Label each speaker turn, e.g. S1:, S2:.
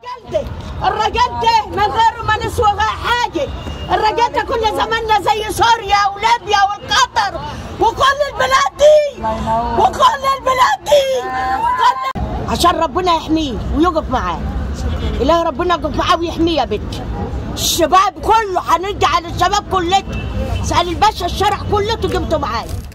S1: الرجال ده الرجال ده من غيره ما نسوى حاجه الرجال ده كل زماننا زي سوريا وليبيا والقطر وكل البلاد دي وكل البلاد دي كل عشان ربنا يحميه ويقف معاه إله ربنا يقف معاه ويحميه يا بنتي الشباب كله هندي على الشباب كلته سأل الباشا الشارع كلته جبته معايا